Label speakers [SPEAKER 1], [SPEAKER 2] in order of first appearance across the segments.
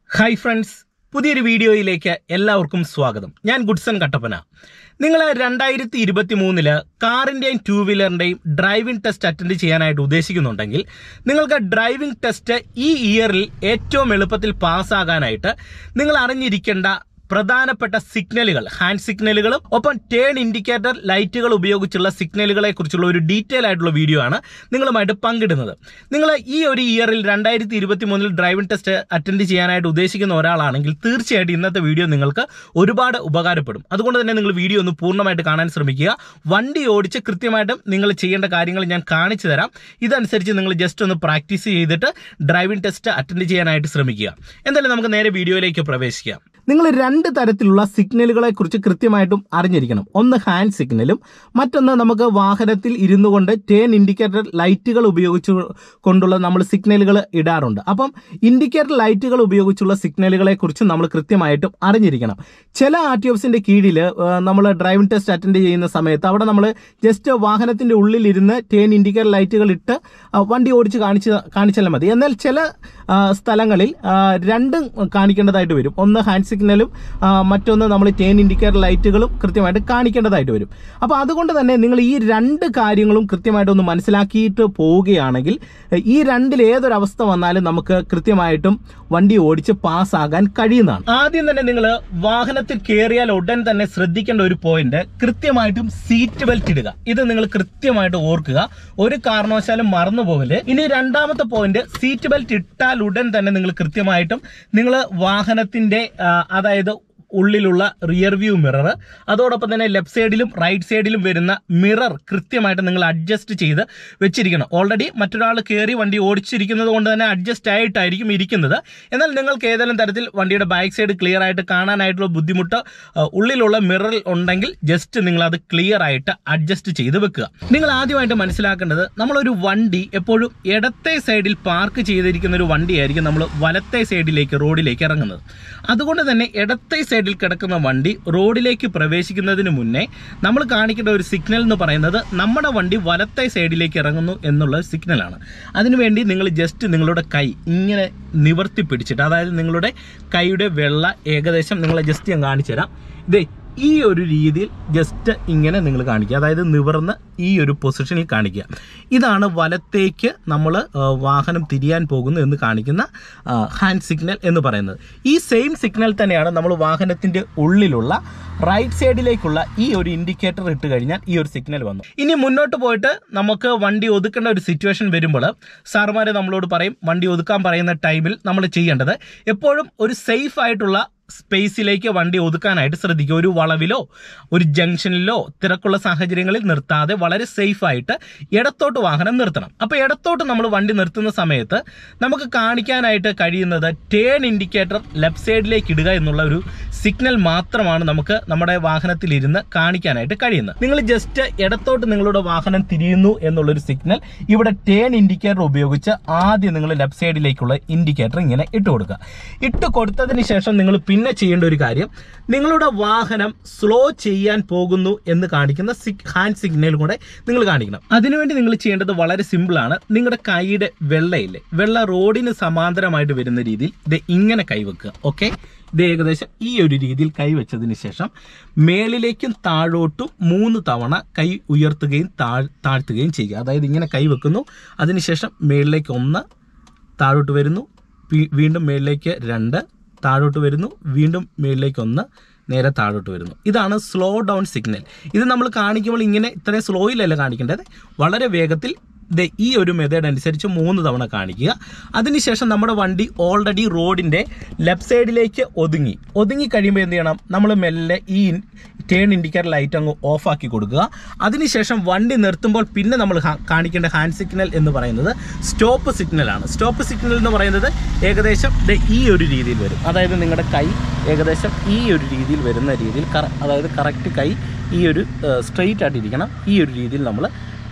[SPEAKER 1] hi friends പുതിയൊരു വീഡിയോയിലേക്ക് എല്ലാവർക്കും സ്വാഗതം ഞാൻ ഗുഡ്സൺ കട്ടപ്പന നിങ്ങൾ രണ്ടായിരത്തി ഇരുപത്തി മൂന്നില് കാറിൻ്റെയും ടൂ വീലറിൻ്റെയും ഡ്രൈവിംഗ് ടെസ്റ്റ് അറ്റൻഡ് ചെയ്യാനായിട്ട് ഉദ്ദേശിക്കുന്നുണ്ടെങ്കിൽ നിങ്ങൾക്ക് ഡ്രൈവിംഗ് ടെസ്റ്റ് ഈ ഇയറിൽ ഏറ്റവും എളുപ്പത്തിൽ പാസ്സാകാനായിട്ട് നിങ്ങൾ അറിഞ്ഞിരിക്കേണ്ട പ്രധാനപ്പെട്ട സിഗ്നലുകൾ ഹാൻഡ് സിഗ്നലുകളും ഒപ്പം ടേൺ ഇൻഡിക്കേറ്റർ ലൈറ്റുകൾ ഉപയോഗിച്ചുള്ള സിഗ്നലുകളെ കുറിച്ചുള്ള ഒരു ഡീറ്റെയിൽ ആയിട്ടുള്ള വീഡിയോ ആണ് നിങ്ങളുമായിട്ട് പങ്കിടുന്നത് നിങ്ങൾ ഈ ഒരു ഇയറിൽ രണ്ടായിരത്തി ഇരുപത്തി മൂന്നിൽ ഡ്രൈവിംഗ് ടെസ്റ്റ് അറ്റൻഡ് ചെയ്യാനായിട്ട് ഉദ്ദേശിക്കുന്ന ഒരാളാണെങ്കിൽ തീർച്ചയായിട്ടും ഇന്നത്തെ വീഡിയോ നിങ്ങൾക്ക് ഒരുപാട് ഉപകാരപ്പെടും അതുകൊണ്ട് തന്നെ നിങ്ങൾ വീഡിയോ ഒന്ന് പൂർണ്ണമായിട്ട് കാണാൻ ശ്രമിക്കുക വണ്ടി ഓടിച്ച് കൃത്യമായിട്ടും നിങ്ങൾ ചെയ്യേണ്ട കാര്യങ്ങൾ ഞാൻ കാണിച്ചു തരാം ഇതനുസരിച്ച് നിങ്ങൾ ജസ്റ്റ് ഒന്ന് പ്രാക്ടീസ് ചെയ്തിട്ട് ഡ്രൈവിംഗ് ടെസ്റ്റ് അറ്റൻഡ് ചെയ്യാനായിട്ട് ശ്രമിക്കുക എന്തായാലും നമുക്ക് നേരെ വീഡിയോയിലേക്ക് പ്രവേശിക്കാം നിങ്ങൾ രണ്ട് തരത്തിലുള്ള സിഗ്നലുകളെ കുറിച്ച് കൃത്യമായിട്ടും അറിഞ്ഞിരിക്കണം ഒന്ന് ഹാൻഡ് സിഗ്നലും മറ്റൊന്ന് നമുക്ക് വാഹനത്തിൽ ഇരുന്നു കൊണ്ട് ടേൺ ഇൻഡിക്കേറ്റർ ലൈറ്റുകൾ ഉപയോഗിച്ചു കൊണ്ടുള്ള നമ്മൾ സിഗ്നലുകൾ ഇടാറുണ്ട് അപ്പം ഇൻഡിക്കേറ്റർ ലൈറ്റുകൾ ഉപയോഗിച്ചുള്ള സിഗ്നലുകളെ കുറിച്ച് നമ്മൾ കൃത്യമായിട്ടും അറിഞ്ഞിരിക്കണം ചില ആർ ടി എഫ്സിന്റെ കീഴിൽ നമ്മൾ ഡ്രൈവിംഗ് ടെസ്റ്റ് അറ്റൻഡ് ചെയ്യുന്ന സമയത്ത് അവിടെ നമ്മൾ ജസ്റ്റ് വാഹനത്തിന്റെ ഉള്ളിൽ ഇരുന്ന് ടേൺ ഇൻഡിക്കേറ്റർ ലൈറ്റുകൾ ഇട്ട് ആ, വണ്ടി ഓടിച്ച് കാണിച്ച് കാണിച്ചാലും മതി എന്നാൽ ചില ആ, സ്ഥലങ്ങളിൽ ആ, രണ്ടും കാണിക്കേണ്ടതായിട്ട് വരും ഒന്ന് ഹാൻഡ് സിഗ്നലും ആ, മറ്റൊന്ന് നമ്മൾ ടേൺ ഇൻഡിക്കേറ്റർ ലൈറ്റുകളും കൃത്യമായിട്ട് കാണിക്കേണ്ടതായിട്ട് വരും അപ്പോൾ അതുകൊണ്ട് തന്നെ നിങ്ങൾ ഈ രണ്ട് കാര്യങ്ങളും കൃത്യമായിട്ട് ഒന്ന് മനസ്സിലാക്കിയിട്ട് പോവുകയാണെങ്കിൽ ഈ രണ്ടിൽ ഏതൊരവസ്ഥ വന്നാലും നമുക്ക് കൃത്യമായിട്ടും വണ്ടി ഓടിച്ച് പാസ്സാകാൻ കഴിയുന്നതാണ് ആദ്യം തന്നെ നിങ്ങൾ വാഹനത്തിൽ കയറിയാൽ ഉടൻ തന്നെ ശ്രദ്ധിക്കേണ്ട ഒരു പോയിന്റ് കൃത്യമായിട്ടും സീറ്റ് ബെൽറ്റ് ഇടുക ഇത് നിങ്ങൾ കൃത്യമായിട്ട് ഓർക്കുക ഒരു കാരണവശാലും മറന്നു പോകല് ഇനി രണ്ടാമത്തെ പോയിന്റ് സീറ്റ് ബെൽറ്റ് ഇട്ടാൽ ഉടൻ തന്നെ നിങ്ങൾ കൃത്യമായിട്ടും നിങ്ങൾ വാഹനത്തിന്റെ ആ, അതായത് ഉള്ളിലുള്ള റിയർ വ്യൂ മിറർ അതോടൊപ്പം തന്നെ ലെഫ്റ്റ് സൈഡിലും റൈറ്റ് സൈഡിലും വരുന്ന മിറർ കൃത്യമായിട്ട് നിങ്ങൾ അഡ്ജസ്റ്റ് ചെയ്ത് വെച്ചിരിക്കണം ഓൾറെഡി മറ്റൊരാൾ കയറി വണ്ടി ഓടിച്ചിരിക്കുന്നത് കൊണ്ട് തന്നെ അഡ്ജസ്റ്റ് ആയിട്ടായിരിക്കും ഇരിക്കുന്നത് എന്നാൽ നിങ്ങൾക്ക് ഏതെങ്കിലും തരത്തിൽ വണ്ടിയുടെ ബാക്ക് സൈഡ് ക്ലിയർ ആയിട്ട് കാണാനായിട്ടുള്ള ബുദ്ധിമുട്ട് ആ, ഉള്ളിലുള്ള മിററിൽ ഉണ്ടെങ്കിൽ ജസ്റ്റ് നിങ്ങൾ അത് ക്ലിയർ ആയിട്ട് അഡ്ജസ്റ്റ് ചെയ്ത് വെക്കുക നിങ്ങൾ ആദ്യമായിട്ട് മനസ്സിലാക്കേണ്ടത് നമ്മളൊരു വണ്ടി എപ്പോഴും ഇടത്തെ സൈഡിൽ പാർക്ക് ചെയ്തിരിക്കുന്ന ഒരു വണ്ടിയായിരിക്കും നമ്മൾ വലത്തെ സൈഡിലേക്ക് റോഡിലേക്ക് ഇറങ്ങുന്നത് അതുകൊണ്ട് തന്നെ ഇടത്തെ സൈഡിൽ കിടക്കുന്ന വണ്ടി റോഡിലേക്ക് പ്രവേശിക്കുന്നതിന് മുന്നേ നമ്മൾ കാണിക്കേണ്ട ഒരു സിഗ്നൽ എന്ന് പറയുന്നത് നമ്മുടെ വണ്ടി വലത്തെ സൈഡിലേക്ക് ഇറങ്ങുന്നു എന്നുള്ള സിഗ്നലാണ് അതിനുവേണ്ടി നിങ്ങൾ ജസ്റ്റ് നിങ്ങളുടെ കൈ ഇങ്ങനെ നിവർത്തി പിടിച്ചിട്ട് അതായത് നിങ്ങളുടെ കൈയുടെ വെള്ള ഏകദേശം നിങ്ങളെ ജസ്റ്റ് ഞാൻ കാണിച്ചു തരാം ഇതേ ഈ ഒരു രീതിയിൽ ജസ്റ്റ് ഇങ്ങനെ നിങ്ങൾ കാണിക്കുക അതായത് നിവർന്ന് ഈ ഒരു പൊസിഷനിൽ കാണിക്കുക ഇതാണ് വലത്തേക്ക് നമ്മൾ വാഹനം തിരിയാൻ പോകുന്നു എന്ന് കാണിക്കുന്ന ഹാൻഡ് സിഗ്നൽ എന്ന് പറയുന്നത് ഈ സെയിം സിഗ്നൽ തന്നെയാണ് നമ്മൾ വാഹനത്തിൻ്റെ ഉള്ളിലുള്ള റൈറ്റ് സൈഡിലേക്കുള്ള ഈ ഒരു ഇൻഡിക്കേറ്റർ ഇട്ട് കഴിഞ്ഞാൽ ഈ ഒരു സിഗ്നൽ വന്നു ഇനി മുന്നോട്ട് പോയിട്ട് നമുക്ക് വണ്ടി ഒതുക്കേണ്ട ഒരു സിറ്റുവേഷൻ വരുമ്പോൾ സാറുമാർ നമ്മളോട് പറയും വണ്ടി ഒതുക്കാൻ പറയുന്ന ടൈമിൽ നമ്മൾ ചെയ്യേണ്ടത് എപ്പോഴും ഒരു സേഫ് ആയിട്ടുള്ള സ്പേസിലേക്ക് വണ്ടി ഒതുക്കാനായിട്ട് ശ്രദ്ധിക്കുക ഒരു വളവിലോ ഒരു ജംഗ്ഷനിലോ തിരക്കുള്ള സാഹചര്യങ്ങളിൽ നിർത്താതെ വളരെ സേഫ് ആയിട്ട് ഇടത്തോട്ട് വാഹനം നിർത്തണം അപ്പോൾ ഇടത്തോട്ട് നമ്മൾ വണ്ടി നിർത്തുന്ന സമയത്ത് നമുക്ക് കാണിക്കാനായിട്ട് കഴിയുന്നത് ടേൺ ഇൻഡിക്കേറ്റർ ലെഫ്റ്റ് സൈഡിലേക്ക് ഇടുക എന്നുള്ള ഒരു സിഗ്നൽ മാത്രമാണ് നമുക്ക് നമ്മുടെ വാഹനത്തിൽ ഇരുന്ന് കാണിക്കാനായിട്ട് കഴിയുന്നത് നിങ്ങൾ ജസ്റ്റ് ഇടത്തോട്ട് നിങ്ങളുടെ വാഹനം തിരിയുന്നു എന്നുള്ളൊരു സിഗ്നൽ ഇവിടെ ടേൺ ഇൻഡിക്കേറ്റർ ഉപയോഗിച്ച് ആദ്യം നിങ്ങൾ ലെഫ്റ്റ് സൈഡിലേക്കുള്ള ഇൻഡിക്കേറ്റർ ഇങ്ങനെ ഇട്ട് കൊടുക്കുക ഇട്ട് കൊടുത്തതിന് ശേഷം നിങ്ങൾ പിന്നെ ചെയ്യേണ്ട ഒരു കാര്യം നിങ്ങളുടെ വാഹനം സ്ലോ ചെയ്യാൻ പോകുന്നു എന്ന് കാണിക്കുന്ന സിഗ് ഹാൻഡ് സിഗ്നൽ കൂടെ നിങ്ങൾ കാണിക്കണം അതിനുവേണ്ടി നിങ്ങൾ ചെയ്യേണ്ടത് വളരെ സിമ്പിളാണ് നിങ്ങളുടെ കൈയുടെ വെള്ളയില്ലേ വെള്ള റോഡിന് സമാന്തരമായിട്ട് വരുന്ന രീതിയിൽ ഇത് ഇങ്ങനെ കൈവെക്കുക ഓക്കെ ഇത് ഏകദേശം ഈ ഒരു രീതിയിൽ കൈവച്ചതിന് ശേഷം മേളിലേക്കും താഴോട്ടും മൂന്ന് തവണ കൈ ഉയർത്തുകയും താഴ് താഴ്ത്തുകയും ചെയ്യുക അതായത് ഇങ്ങനെ കൈ വെക്കുന്നു അതിനുശേഷം മേളിലേക്ക് ഒന്ന് താഴോട്ട് വരുന്നു വീ- വീണ്ടും മേളിലേക്ക് രണ്ട് താഴോട്ട് വരുന്നു വീണ്ടും മേളിലേക്ക് ഒന്ന് നേരെ താഴോട്ട് വരുന്നു ഇതാണ് സ്ലോ ഡൗൺ സിഗ്നൽ ഇത് നമ്മൾ കാണിക്കുമ്പോൾ ഇങ്ങനെ ഇത്രയും സ്ലോയിലല്ല കാണിക്കേണ്ടത് വളരെ വേഗത്തിൽ ദേ ഈ ഒരു മെത്തേഡ് അനുസരിച്ച് മൂന്ന് തവണ കാണിക്കുക അതിനുശേഷം നമ്മുടെ വണ്ടി ഓൾറെഡി റോഡിൻ്റെ ലെഫ്റ്റ് സൈഡിലേക്ക് ഒതുങ്ങി ഒതുങ്ങി കഴിയുമ്പോൾ എന്ത് ചെയ്യണം നമ്മൾ മെല്ലെ ഈ ടേൺ ഇൻഡിക്കേറ്റർ ലൈറ്റ് അങ്ങ് ഓഫാക്കി കൊടുക്കുക അതിനുശേഷം വണ്ടി നിർത്തുമ്പോൾ പിന്നെ നമ്മൾ ഹാ- കാണിക്കേണ്ട ഹാൻഡ് സിഗ്നൽ എന്ന് പറയുന്നത് സ്റ്റോപ്പ് സിഗ്നലാണ് സ്റ്റോപ്പ് സിഗ്നൽ എന്ന് പറയുന്നത് ഏകദേശം ദേ ഈ ഒരു രീതിയിൽ വരും അതായത് നിങ്ങളുടെ കൈ ഏകദേശം ഈ ഒരു രീതിയിൽ വരുന്ന രീതിയിൽ കറ അതായത് കറക്റ്റ് കൈ ഈ ഒരു സ്ട്രെയിറ്റ് ആയിട്ടിരിക്കണം ഈ ഒരു രീതിയിൽ നമ്മൾ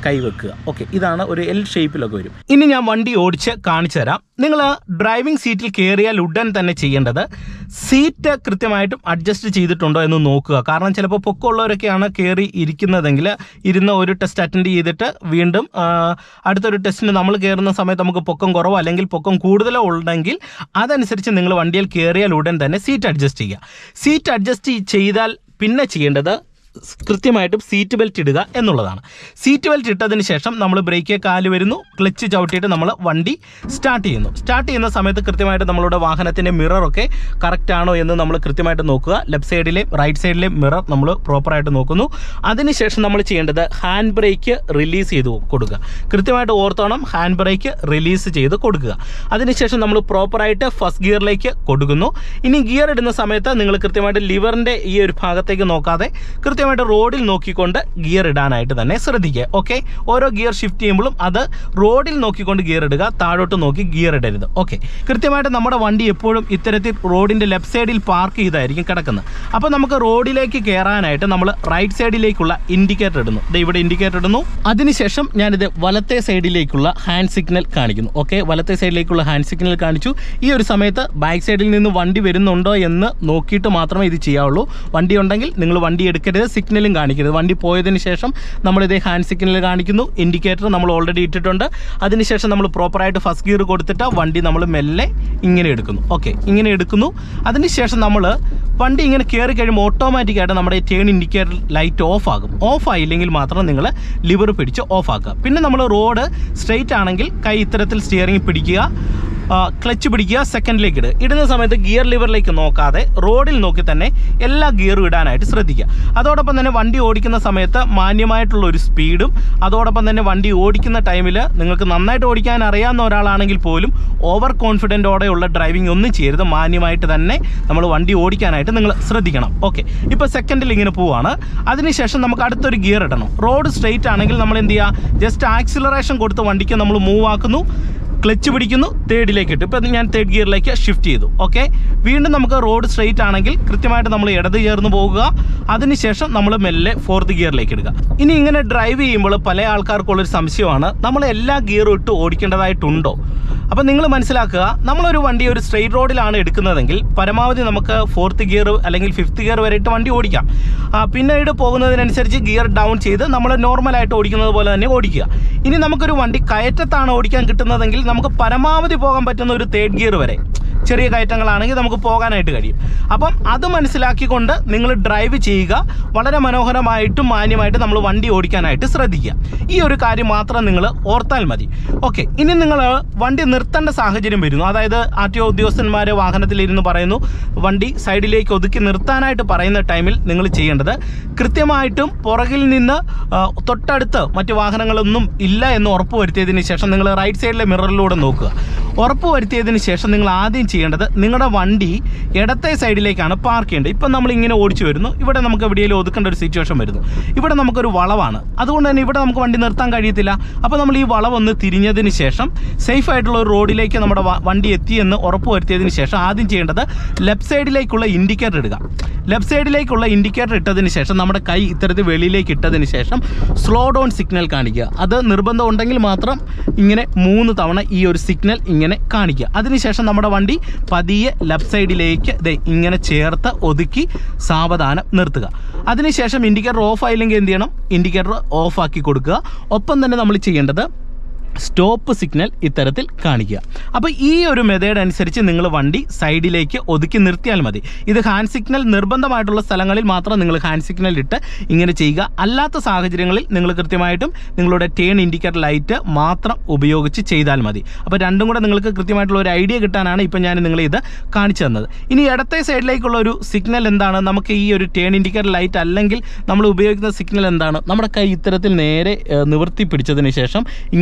[SPEAKER 1] കൈ വെക്കുക ഓക്കെ ഇതാണ് ഒരു എൽ ഷേപ്പിലൊക്കെ വരും ഇനി ഞാൻ വണ്ടി ഓടിച്ച് കാണിച്ചു തരാം നിങ്ങൾ ഡ്രൈവിംഗ് സീറ്റിൽ കയറിയാൽ ഉടൻ തന്നെ ചെയ്യേണ്ടത് സീറ്റ് കൃത്യമായിട്ടും അഡ്ജസ്റ്റ് ചെയ്തിട്ടുണ്ടോ എന്ന് നോക്കുക കാരണം ചിലപ്പോൾ പൊക്കമുള്ളവരൊക്കെയാണ് കയറി ഇരിക്കുന്നതെങ്കിൽ ഇരുന്ന് ഒരു ടെസ്റ്റ് അറ്റൻഡ് ചെയ്തിട്ട് വീണ്ടും ആ, അടുത്തൊരു ടെസ്റ്റിന് നമ്മൾ കയറുന്ന സമയത്ത് നമുക്ക് പൊക്കം കുറവോ അല്ലെങ്കിൽ പൊക്കം കൂടുതലോ ഉണ്ടെങ്കിൽ അതനുസരിച്ച് നിങ്ങൾ വണ്ടിയിൽ കയറിയാൽ ഉടൻ തന്നെ സീറ്റ് അഡ്ജസ്റ്റ് ചെയ്യുക സീറ്റ് അഡ്ജസ്റ്റ് ചെയ്താൽ പിന്നെ ചെയ്യേണ്ടത് കൃത്യമായിട്ടും സീറ്റ് ബെൽറ്റ് ഇടുക എന്നുള്ളതാണ് സീറ്റ് ബെൽറ്റ് ഇട്ടതിന് ശേഷം നമ്മൾ ബ്രേക്ക് കാല് വരുന്നു ക്ലച്ച് ചവിട്ടിയിട്ട് നമ്മൾ വണ്ടി സ്റ്റാർട്ട് ചെയ്യുന്നു സ്റ്റാർട്ട് ചെയ്യുന്ന സമയത്ത് കൃത്യമായിട്ട് നമ്മളുടെ വാഹനത്തിൻ്റെ മിററൊക്കെ കറക്റ്റ് ആണോ എന്ന് നമ്മൾ കൃത്യമായിട്ട് നോക്കുക ലെഫ്റ്റ് സൈഡിലെ റൈറ്റ് സൈഡിലെ മിറർ നമ്മൾ പ്രോപ്പറായിട്ട് നോക്കുന്നു അതിനുശേഷം നമ്മൾ ചെയ്യേണ്ടത് ഹാൻഡ് ബ്രേക്ക് റിലീസ് ചെയ്ത് കൊടുക്കുക കൃത്യമായിട്ട് ഓർത്തോണം ഹാൻഡ് ബ്രേക്ക് റിലീസ് ചെയ്ത് കൊടുക്കുക അതിനുശേഷം നമ്മൾ പ്രോപ്പറായിട്ട് ഫസ്റ്റ് ഗിയറിലേക്ക് കൊടുക്കുന്നു ഇനി ഗിയർ ഇടുന്ന സമയത്ത് നിങ്ങൾ കൃത്യമായിട്ട് ലിവറിൻ്റെ ഈ ഒരു ഭാഗത്തേക്ക് നോക്കാതെ കൃത്യമായിട്ട് റോഡിൽ നോക്കിക്കൊണ്ട് ഗിയർ ഇടാനായിട്ട് തന്നെ ശ്രദ്ധിക്കുക ഓക്കെ ഓരോ ഗിയർ ഷിഫ്റ്റ് ചെയ്യുമ്പോഴും അത് റോഡിൽ നോക്കിക്കൊണ്ട് ഗിയർ ഇടുക താഴോട്ട് നോക്കി ഗിയർ ഇടരുത് ഓക്കെ കൃത്യമായിട്ട് നമ്മുടെ വണ്ടി എപ്പോഴും ഇത്തരത്തിൽ റോഡിൻ്റെ ലെഫ്റ്റ് സൈഡിൽ പാർക്ക് ചെയ്തായിരിക്കും കിടക്കുന്നത് അപ്പോൾ നമുക്ക് റോഡിലേക്ക് കയറാനായിട്ട് നമ്മൾ റൈറ്റ് സൈഡിലേക്കുള്ള ഇൻഡിക്കേറ്റർ ഇടുന്നു ദേ ഇവിടെ ഇൻഡിക്കേറ്റർ ഇടുന്നു അതിനുശേഷം ഞാനിത് വലത്തെ സൈഡിലേക്കുള്ള ഹാൻഡ് സിഗ്നൽ കാണിക്കുന്നു ഓക്കെ വലത്തെ സൈഡിലേക്കുള്ള ഹാൻഡ് സിഗ്നൽ കാണിച്ചു ഈ ഒരു സമയത്ത് ബാക്ക് സൈഡിൽ നിന്ന് വണ്ടി വരുന്നുണ്ടോ എന്ന് നോക്കിയിട്ട് മാത്രമേ ഇത് ചെയ്യാവുള്ളൂ വണ്ടി ഉണ്ടെങ്കിൽ നിങ്ങൾ വണ്ടി എടുക്കരുത് സിഗ്നലും കാണിക്കരുത് വണ്ടി പോയതിന് ശേഷം നമ്മളിത് ഹാൻഡ് സിഗ്നൽ കാണിക്കുന്നു ഇൻഡിക്കേറ്റർ നമ്മൾ ഓൾറെഡി ഇട്ടിട്ടുണ്ട് അതിനുശേഷം നമ്മൾ പ്രോപ്പറായിട്ട് ഫസ്റ്റ് ഗിയർ കൊടുത്തിട്ട് വണ്ടി നമ്മൾ മെല്ലെ ഇങ്ങനെ എടുക്കുന്നു ഓക്കെ ഇങ്ങനെ എടുക്കുന്നു അതിനുശേഷം നമ്മൾ വണ്ടി ഇങ്ങനെ കയറി കഴിയുമ്പോൾ ഓട്ടോമാറ്റിക്കായിട്ട് നമ്മുടെ ടേൺ ഇൻഡിക്കേറ്റർ ലൈറ്റ് ഓഫ് ആകും ഓഫ് ആയില്ലെങ്കിൽ മാത്രം നിങ്ങൾ ലിവർ പിടിച്ച് ഓഫ് ആക്കുക പിന്നെ നമ്മൾ റോഡ് സ്ട്രെയിറ്റ് ആണെങ്കിൽ കൈ ഇത്തരത്തിൽ സ്റ്റിയറിംഗ് പിടിക്കുക ക്ലച്ച് പിടിക്കുക സെക്കൻഡിലേക്ക് ഇടുക ഇടുന്ന സമയത്ത് ഗിയർ ലിവറിലേക്ക് നോക്കാതെ റോഡിൽ നോക്കി തന്നെ എല്ലാ ഗിയറും ഇടാനായിട്ട് ശ്രദ്ധിക്കുക അതോടൊപ്പം തന്നെ വണ്ടി ഓടിക്കുന്ന സമയത്ത് മാന്യമായിട്ടുള്ള ഒരു സ്പീഡും അതോടൊപ്പം തന്നെ വണ്ടി ഓടിക്കുന്ന ടൈമിൽ നിങ്ങൾക്ക് നന്നായിട്ട് ഓടിക്കാൻ അറിയാവുന്ന ഒരാളാണെങ്കിൽ പോലും ഓവർ കോൺഫിഡൻറ്റോടെയുള്ള ഡ്രൈവിംഗ് ഒന്നും ചെയ്യരുത് മാന്യമായിട്ട് തന്നെ നമ്മൾ വണ്ടി ഓടിക്കാനായിട്ട് നിങ്ങൾ ശ്രദ്ധിക്കണം ഓക്കെ ഇപ്പോൾ സെക്കൻഡിൽ ഇങ്ങനെ പോവാണ് അതിനുശേഷം നമുക്ക് അടുത്തൊരു ഗിയർ ഇടണം റോഡ് സ്ട്രെയിറ്റ് ആണെങ്കിൽ നമ്മൾ എന്ത് ചെയ്യുക ജസ്റ്റ് ആക്സിലറേഷൻ കൊടുത്ത് വണ്ടിക്ക് നമ്മൾ മൂവ് ആക്കുന്നു ക്ലച്ച് പിടിക്കുന്നു തേർഡിലേക്ക് ഇട്ടു ഇപ്പം ഞാൻ തേർഡ് ഗിയറിലേക്ക് ഷിഫ്റ്റ് ചെയ്തു ഓക്കെ വീണ്ടും നമുക്ക് റോഡ് സ്ട്രെയിറ്റ് ആണെങ്കിൽ കൃത്യമായിട്ട് നമ്മൾ ഇടത് ചേർന്ന് പോകുക അതിനുശേഷം നമ്മൾ മെല്ലെ ഫോർത്ത് ഗിയറിലേക്ക് ഇടുക ഇനി ഇങ്ങനെ ഡ്രൈവ് ചെയ്യുമ്പോൾ പല ആൾക്കാർക്കുള്ളൊരു സംശയമാണ് നമ്മൾ എല്ലാ ഗിയറും ഇട്ട് ഓടിക്കേണ്ടതായിട്ടുണ്ടോ അപ്പം നിങ്ങൾ മനസ്സിലാക്കുക നമ്മളൊരു വണ്ടി ഒരു സ്ട്രെയിറ്റ് റോഡിലാണ് എടുക്കുന്നതെങ്കിൽ പരമാവധി നമുക്ക് ഫോർത്ത് ഗിയർ അല്ലെങ്കിൽ ഫിഫ്ത്ത് ഗിയർ വരെ ഇട്ട് വണ്ടി ഓടിക്കാം ആ, പിന്നീട് പോകുന്നതിനനുസരിച്ച് ഗിയർ ഡൗൺ ചെയ്ത് നമ്മൾ നോർമലായിട്ട് ഓടിക്കുന്നത് പോലെ തന്നെ ഓടിക്കുക ഇനി നമുക്കൊരു വണ്ടി കയറ്റത്താണ് ഓടിക്കാൻ കിട്ടുന്നതെങ്കിൽ നമുക്ക് പരമാവധി പോകാൻ പറ്റുന്ന ഒരു തേർഡ് ഗിയർ വരെ ചെറിയ കയറ്റങ്ങളാണെങ്കിൽ നമുക്ക് പോകാനായിട്ട് കഴിയും അപ്പം അത് മനസ്സിലാക്കിക്കൊണ്ട് നിങ്ങൾ ഡ്രൈവ് ചെയ്യുക വളരെ മനോഹരമായിട്ടും മാന്യമായിട്ട് നമ്മൾ വണ്ടി ഓടിക്കാനായിട്ട് ശ്രദ്ധിക്കുക ഈ ഒരു കാര്യം മാത്രം നിങ്ങൾ ഓർത്താൽ മതി ഓക്കെ ഇനി നിങ്ങൾ വണ്ടി നിർത്തേണ്ട സാഹചര്യം വരുന്നു അതായത് ആർ ടി ഒ ഉദ്യോഗസ്ഥന്മാർ വാഹനത്തിലിരുന്ന് പറയുന്നു വണ്ടി സൈഡിലേക്ക് ഒതുക്കി നിർത്താനായിട്ട് പറയുന്ന ടൈമിൽ നിങ്ങൾ ചെയ്യേണ്ടത് കൃത്യമായിട്ടും പുറകിൽ നിന്ന് ആ, തൊട്ടടുത്ത് മറ്റ് വാഹനങ്ങളൊന്നും ഇല്ല എന്ന് ഉറപ്പ് വരുത്തിയതിന് ശേഷം നിങ്ങൾ റൈറ്റ് സൈഡിലെ മിററിലൂടെ നോക്കുക ഉറപ്പ് വരുത്തിയതിന് ശേഷം നിങ്ങൾ ആദ്യം ചെയ്യേണ്ടത് നിങ്ങളുടെ വണ്ടി ഇടത്തെ സൈഡിലേക്കാണ് പാർക്ക് ചെയ്യേണ്ടത് ഇപ്പം നമ്മൾ ഇങ്ങനെ ഓടിച്ചു വരുന്നു ഇവിടെ നമുക്ക് എവിടെയെങ്കിലും ഒതുക്കേണ്ട ഒരു സിറ്റുവേഷൻ വരുന്നു ഇവിടെ നമുക്കൊരു വളവാണ് അതുകൊണ്ട് തന്നെ ഇവിടെ നമുക്ക് വണ്ടി നിർത്താൻ കഴിയത്തില്ല അപ്പോൾ നമ്മൾ ഈ വളവൊന്ന് തിരിഞ്ഞതിന് ശേഷം സേഫ് ആയിട്ടുള്ള ഒരു റോഡിലേക്ക് നമ്മുടെ വ- വണ്ടി എത്തിയെന്ന് ഉറപ്പ് വരുത്തിയതിന് ശേഷം ആദ്യം ചെയ്യേണ്ടത് ലെഫ്റ്റ് സൈഡിലേക്കുള്ള ഇൻഡിക്കേറ്റർ ഇടുക ലെഫ്റ്റ് സൈഡിലേക്കുള്ള ഇൻഡിക്കേറ്റർ ഇട്ടതിന് ശേഷം നമ്മുടെ കൈ ഇത്തരത്തിൽ വെളിയിലേക്ക് ഇട്ടതിന് ശേഷം സ്ലോ ഡൗൺ സിഗ്നൽ കാണിക്കുക അത് നിർബന്ധം ഉണ്ടെങ്കിൽ മാത്രം ഇങ്ങനെ മൂന്ന് തവണ ഈ ഒരു സിഗ്നൽ ഇങ്ങനെ കാണിക്കുക അതിനുശേഷം നമ്മുടെ വണ്ടി പതിയെ ലെഫ്റ്റ് സൈഡിലേക്ക് ദേ ഇങ്ങനെ ചേർത്ത് ഒതുക്കി സാവധാനം നിർത്തുക അതിനുശേഷം ഇൻഡിക്കേറ്റർ ഓഫ് ആയില്ലെങ്കിൽ എന്ത് ചെയ്യണം ഇൻഡിക്കേറ്റർ ഓഫ് ആക്കി കൊടുക്കുക ഒപ്പം തന്നെ നമ്മൾ ചെയ്യേണ്ടത് സ്റ്റോപ്പ് സിഗ്നൽ ഇത്തരത്തിൽ കാണിക്കുക അപ്പോൾ ഈ ഒരു മെത്തേഡ് അനുസരിച്ച് നിങ്ങൾ വണ്ടി സൈഡിലേക്ക് ഒതുക്കി നിർത്തിയാൽ മതി ഇത് ഹാൻഡ് സിഗ്നൽ നിർബന്ധമായിട്ടുള്ള സ്ഥലങ്ങളിൽ മാത്രം നിങ്ങൾ ഹാൻഡ് സിഗ്നൽ ഇട്ട് ഇങ്ങനെ ചെയ്യുക അല്ലാത്ത സാഹചര്യങ്ങളിൽ നിങ്ങൾ കൃത്യമായിട്ടും നിങ്ങളുടെ ടേൺ ഇൻഡിക്കേറ്റർ ലൈറ്റ് മാത്രം ഉപയോഗിച്ച് ചെയ്താൽ മതി അപ്പോൾ രണ്ടും കൂടെ നിങ്ങൾക്ക് കൃത്യമായിട്ടുള്ള ഒരു ഐഡിയ കിട്ടാനാണ് ഇപ്പം ഞാൻ നിങ്ങളെ ഇത് കാണിച്ചു തന്നത് ഇനി ഇടത്തെ സൈഡിലേക്കുള്ള ഒരു സിഗ്നൽ എന്താണ് നമുക്ക് ഈ ഒരു ടേൺ ഇൻഡിക്കേറ്റർ ലൈറ്റ് അല്ലെങ്കിൽ നമ്മൾ ഉപയോഗിക്കുന്ന സിഗ്നൽ എന്താണ് നമ്മുടെ കൈ ഇത്തരത്തിൽ നേരെ ഏഹ്, നിവർത്തി പിടിച്ചതിന് ശേഷം ഇങ്ങോട്ടോ ഇങ്ങോട്ടോ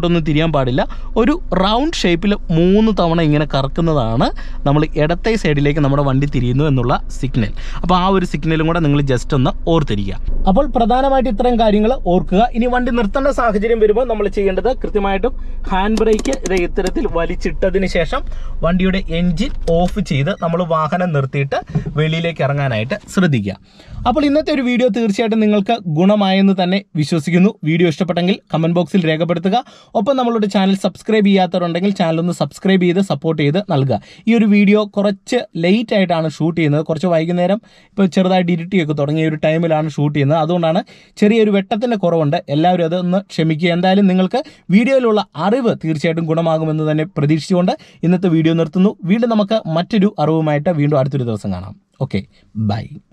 [SPEAKER 1] ഇങ്ങോട്ടൊന്നും തിരിയാൻ പാടില്ല ഒരു റൗണ്ട് ഷേപ്പിൽ മൂന്ന് തവണ ഇങ്ങനെ കറക്കുന്നതാണ് നമ്മൾ ഇടത്തെ സൈഡിലേക്ക് നമ്മുടെ വണ്ടി തിരിയുന്നു എന്നുള്ള സിഗ്നൽ അപ്പോൾ ആ ഒരു സിഗ്നലും കൂടെ നിങ്ങൾ ജസ്റ്റ് ഒന്ന് ഓർത്തിരിക്കുക അപ്പോൾ പ്രധാനമായിട്ട് ഇത്രയും കാര്യങ്ങൾ ഓർക്കുക ഇനി വണ്ടി നിർത്തേണ്ട സാഹചര്യം വരുമ്പോൾ നമ്മൾ ചെയ്യേണ്ടത് കൃത്യമായിട്ടും ഹാൻഡ് ബ്രേക്ക് ഇത് ഇത്തരത്തിൽ വലിച്ചിട്ടതിന് ശേഷം വണ്ടിയുടെ എൻജിൻ ഓഫ് ചെയ്ത് നമ്മൾ വാഹനം നിർത്തിയിട്ട് വെളിയിലേക്ക് ഇറങ്ങാനായിട്ട് ശ്രദ്ധിക്കുക അപ്പോൾ ഇന്നത്തെ ഒരു വീഡിയോ തീർച്ചയായിട്ടും നിങ്ങൾക്ക് ഗുണമായെന്ന് തന്നെ വിശ്വസിക്കുന്നു വീഡിയോ ഇഷ്ടപ്പെട്ടെങ്കിൽ കമന്റ് ബോക്സിൽ രേഖപ്പെടുത്തുക ഒപ്പം നമ്മളുടെ ചാനൽ സബ്സ്ക്രൈബ് ചെയ്യാത്തവരുണ്ടെങ്കിൽ ചാനൽ ഒന്ന് സബ്സ്ക്രൈബ് ചെയ്ത് സപ്പോർട്ട് ചെയ്ത് നൽകുക ഈ ഒരു വീഡിയോ കുറച്ച് ലേറ്റ് ആയിട്ടാണ് ഷൂട്ട് ചെയ്യുന്നത് കുറച്ച് വൈകുന്നേരം ഇപ്പോൾ ചെറുതായിട്ട് ഇരുട്ടിയൊക്കെ തുടങ്ങിയ ഒരു ടൈമിലാണ് ഷൂട്ട് ചെയ്യുന്നത് അതുകൊണ്ടാണ് ചെറിയൊരു വെട്ടത്തിൻ്റെ കുറവുണ്ട് എല്ലാവരും അതൊന്ന് ക്ഷമിക്കുക എന്തായാലും നിങ്ങൾക്ക് വീഡിയോയിലുള്ള അറിവ് തീർച്ചയായിട്ടും ഗുണമാകുമെന്ന് തന്നെ പ്രതീക്ഷിച്ചുകൊണ്ട് ഇന്നത്തെ വീഡിയോ നിർത്തുന്നു വീണ്ടും നമുക്ക് മറ്റൊരു അറിവുമായിട്ട് വീണ്ടും അടുത്തൊരു ദിവസം കാണാം ഓക്കെ ബൈ